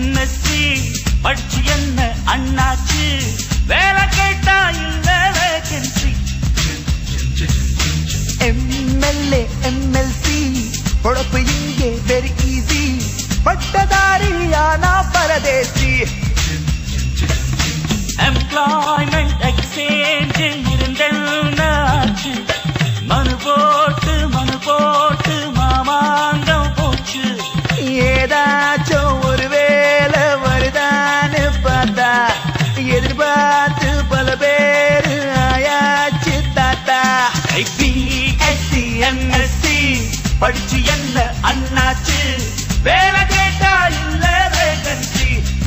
MSc படிச்சு என்ன அண்ணாச்சு வேலை கேட்டா இல்ல வேகன்சி எம்எல்ஏ எம்எல்சி பொழப்பு இங்கே வெரி ஈஸி பட்டதாரியானா பரதேசி எம்ப்ளாய்மெண்ட் எக்ஸ்சேஞ்ச் இருந்தென்னாச்சு மனு போட்டு மனு போட்டு மாமாங்கம் போச்சு ஏதாச்சும் ஒரு வேலை வருதான்னு பார்த்தா எதிர்பார்த்து பல பேரு ஆயாச்சு தாத்தா பிஎஸ்சி எம்எஸ்சி படிச்சு என்ன அண்ணாச்சு வேலை கேட்டா இல்ல வேகன்சி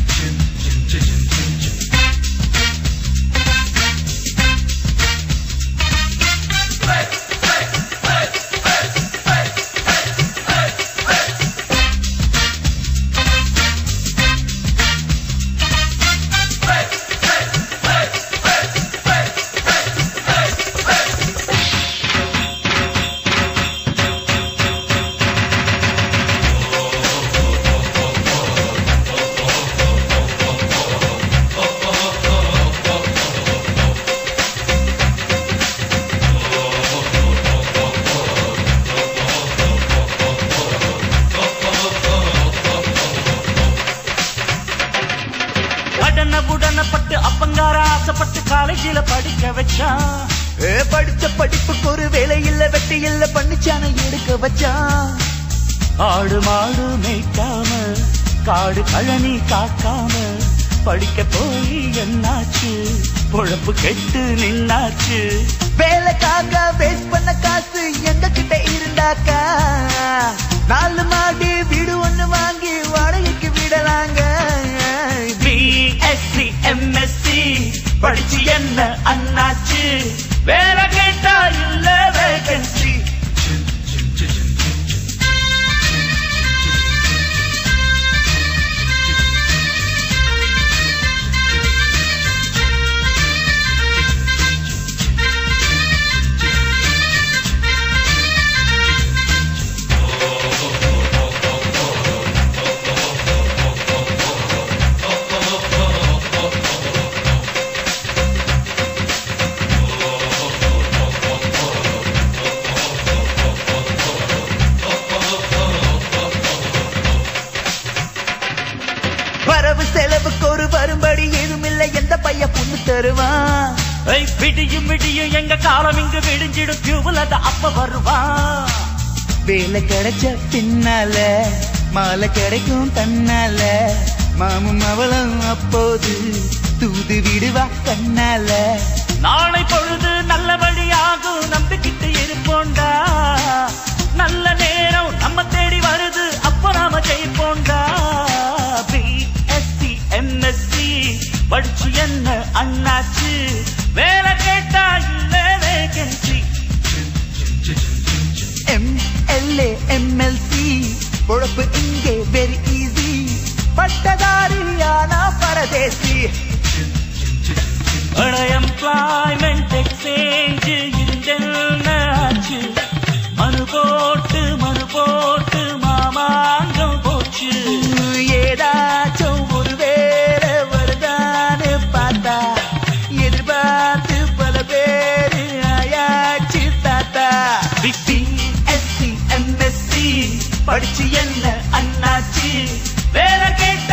கடன புடன பட்டு அப்பங்கார ஆசைப்பட்டு காலேஜில படிக்க வச்சான் ஏ, படிச்ச படிப்புக்கு ஒரு வேலை இல்ல வெட்டி இல்ல பண்ணிச்சான எடுக்க வச்சான் ஆடு மாடு மேய்க்காம காடு கழனி காக்காம படிக்க போய் என்னாச்சு பொழப்பு கெட்டு நின்னாச்சு வேலைக்காக வேஸ்ட் பண்ண காசு எங்க கிட்ட இருந்தாக்கா நாலு மாடி வீடு ஒண்ணு வாங்கி வாடகைக்கு விடலாங்க பிஎஸ்சி எம்எஸ்சி படிச்சு என்ன அண்ணாச்சு வேலை கேட்டா இல்ல வேகன்சி வரவு செலவுக்கு ஒரு வரும்படி ஏதும் இல்லை எந்த பைய பொண்ணு தருவான் ஐய், விடியும் விடியும் எங்க காலம் இங்கு விடிஞ்சிடும் டியூபில் அது அப்ப வருவான் வேலை கிடைச்ச பின்னால மாலை கிடைக்கும் தன்னால மாமும் அவளும் அப்போது தூது விடுவா கண்ணால நாளை பொழுது நல்லபடியாகும் நம்பிக்கிட்டு இருப்போண்டா நல்ல நேரம் நம்ம தேடி வருது அப்ப நாம ஜெயிப்போண்டா பிஎஸ்சி எம்எஸ்சி படிச்சு என்ன அண்ணாச்சு வேலை கேட்டா இல்ல வேகன்சி எம்எல்ஏ எம்எல்சி பொழப்பு இங்கே வெரி ஈஸி பட்டதாரியானா பரதேசி எம்ப்ளாய்மெண்ட் எக்ஸ்சேஞ்ச் இருந்தென்னாச்சு மனு போட்டு மனு போட்டு மாமாங்கம் போச்சு ஏதாச்சும் ஒரு வேலை வருதான்னு பார்த்தா எதிர்பார்த்து பல பேரு ஆயாச்சு தாத்தா பிஎஸ்சி எம்எஸ்சி படிச்சு என்ன அண்ணாச்சு வேலை கேட்டு